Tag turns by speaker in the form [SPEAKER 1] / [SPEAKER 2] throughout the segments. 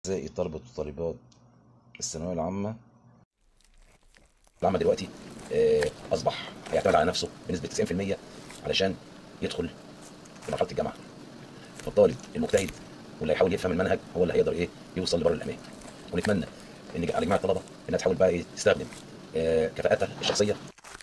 [SPEAKER 1] أعزائي طلبة وطالبات الثانوية العامة العامة دلوقتي آه، أصبح هيعتمد على نفسه بنسبة 90% علشان يدخل في مرحلة الجامعة فالطالب المجتهد واللي هيحاول يفهم المنهج هو اللي هيقدر إيه يوصل لبر الأمان ونتمنى إن على جميع الطلبة إنها تحاول بقى إيه تستخدم آه، كفاءاتها الشخصية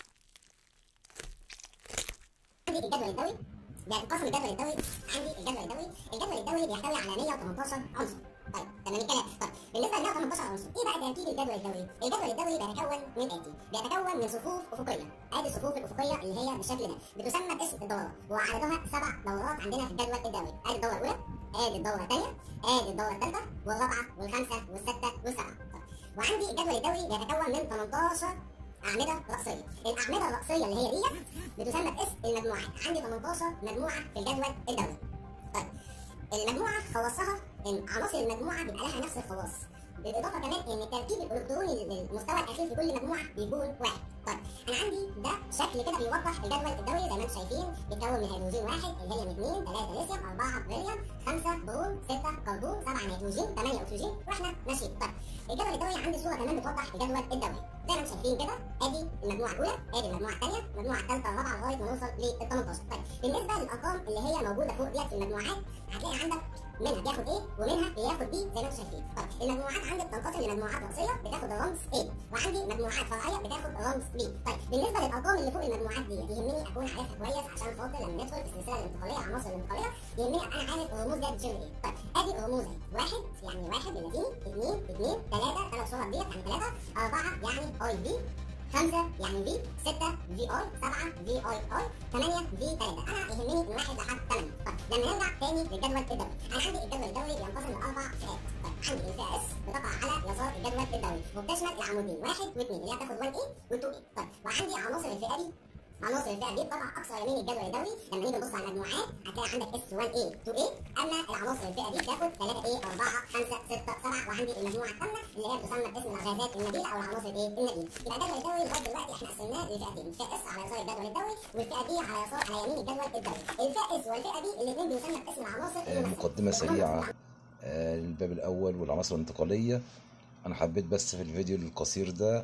[SPEAKER 2] عندي الجدول الدوري بينقسم الجدول الدوري عندي الجدول الدوري الجدول الدوري بيحتوي على 118 عنصر طيب تمام الكلام طيب بالنسبه ل 118 عنصر ايه بقى ترتيب الجدول الدوري الجدول الدوري بيتكون من اتي بيتكون من صفوف افقيه ادي الصفوف الافقيه اللي هي بالشكل ده بتسمى باسم الدورات وعددها سبع دورات عندنا في الجدول الدوري ادي الدوره الاولى ادي الدوره الثانيه ادي الدوره الثالثه والرابعه والخامسه والسادسه والسابعه طيب. وعندي الجدول الدوري بيتكون من 18 أعمدة رأسية، الأعمدة الرأسية اللي هي ديت بتسمى باسم المجموعات، عندي 18 مجموعة في الجدول الدوري. طيب المجموعة خواصها إن عناصر المجموعة بيبقى لها نفس الخواص، بالإضافة كمان إن الترتيب الإلكتروني للمستوى الأخير في كل مجموعة بيكون واحد. طيب أنا عندي ده شكل كده بيوضح الجدول الدوري زي ما أنتم شايفين بيتكون من هيدروجين واحد، الهيليوم اثنين، ثلاثة ليثيوم، أربعة بريليوم، خمسة برون، ستة كربون، سبعة نيتروجين، ثمانية أكسجين، وإحنا ماشيين. طيب الجدول الدوري عندي صورة كمان بتوضح الجدول الدوري. زي ما انتم شايفين كده ادي المجموعه الاولى ادي المجموعه الثانيه المجموعه الثالثه الرابعه لغايه ما نوصل لل 18 طيب بالنسبه للارقام اللي هي موجوده فوق ديت في المجموعات هتلاقي عندك منها بياخد ايه ومنها بياخد بي زي ما انتم شايفين طيب المجموعات عندك تنقسم لمجموعات رئيسيه بتاخد الرمز A وعندي مجموعات فرعيه بتاخد الرمز B طيب بالنسبه للارقام اللي فوق المجموعات دي يهمني اكون عارفها كويس عشان خاطر لما ندخل في السلسله الانتقاليه عناصر الانتقاليه يهمني ابقى انا عارف الرموز دي بتشير ايه طيب ادي الرموز اهي واحد يعني واحد باللاتيني اثنين اثنين ثلاثه ثلاث صور ديت يعني ثلاثه اربعه يعني اي بي خمسة يعني في ستة في اي سبعة في اي اي ثمانية في ثلاثة أنا يهمني من واحد لحد ثمانية طيب لما نرجع تاني للجدول الدوري أنا عندي الجدول الدوري بينقسم لأربع فئات طيب عندي الفئة اس بتقع على يسار الجدول الدوري وبتشمل العمودين واحد واثنين اللي هي بتاخد 1 a و 2 a طيب وعندي عناصر الفئة دي عناصر الفئة دي بتقع أقصى يمين الجدول الدوري لما نيجي نبص على المجموعات هتلاقي عندك اس 1 a 2 a أما العناصر الفئة دي بتاخد 3 a 4 5 6 7 وعندي المجموعة الثامنة اللي هي بتسمى باسم الغازات النبيلة أو العناصر ايه النبيلة يبقى الجدول الدوري لغاية دلوقتي احنا قسمناه لفئتين الفئة اس على يسار الجدول الدوري والفئة دي على يسار على يمين الجدول الدوري الفئة اس والفئة دي الاثنين بيسمى باسم العناصر
[SPEAKER 1] آه،
[SPEAKER 2] الممثلة.
[SPEAKER 1] مقدمة سريعة آه، للباب الأول والعناصر الانتقالية أنا حبيت بس في الفيديو القصير ده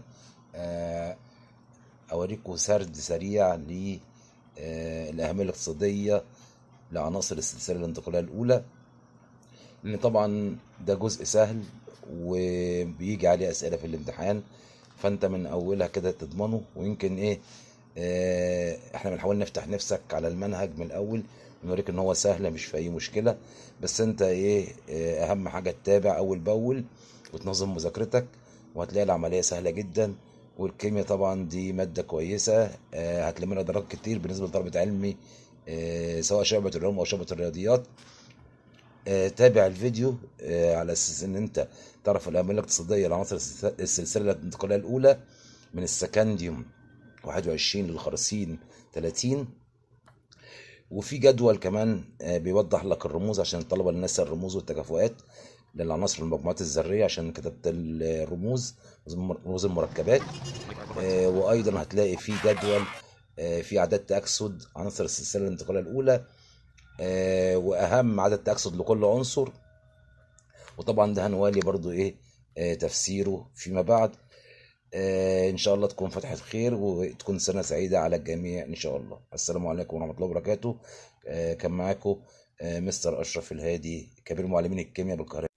[SPEAKER 1] آه، أوريكم سرد سريع للأهمية الاقتصادية لعناصر السلسلة الانتقالية الأولى لأن طبعا ده جزء سهل وبيجي عليه أسئلة في الامتحان فأنت من أولها كده تضمنه ويمكن إيه آه، احنا بنحاول نفتح نفسك على المنهج من الأول ونوريك إن هو سهل مش في أي مشكلة بس أنت إيه آه، أهم حاجة تتابع أول بأول وتنظم مذاكرتك وهتلاقي العملية سهلة جدا والكيمياء طبعا دي مادة كويسة آه، هتلم لها درجات كتير بالنسبة لطلبة علمي آه، سواء شعبة العلوم أو شعبة الرياضيات آه، تابع الفيديو آه، على اساس ان انت تعرف الاهميه الاقتصاديه لعناصر السلس- السلسله الانتقاليه الاولى من السكنديوم 21 للخرسين 30 وفي جدول كمان آه، بيوضح لك الرموز عشان الطلبه اللي ناسي الرموز والتكافؤات للعناصر المجموعات الذريه عشان كتبت الرموز رموز المركبات آه، وايضا هتلاقي في جدول آه، في اعداد تاكسد عناصر السلسله الانتقاليه الاولى آه، واهم عدد تاكسد لكل عنصر وطبعا ده هنوالي برضو ايه آه، تفسيره فيما بعد آه، ان شاء الله تكون فتحة خير وتكون سنة سعيدة على الجميع ان شاء الله السلام عليكم ورحمة الله وبركاته آه، كان معاكم آه، مستر اشرف الهادي كبير معلمين الكيمياء بالقاهرة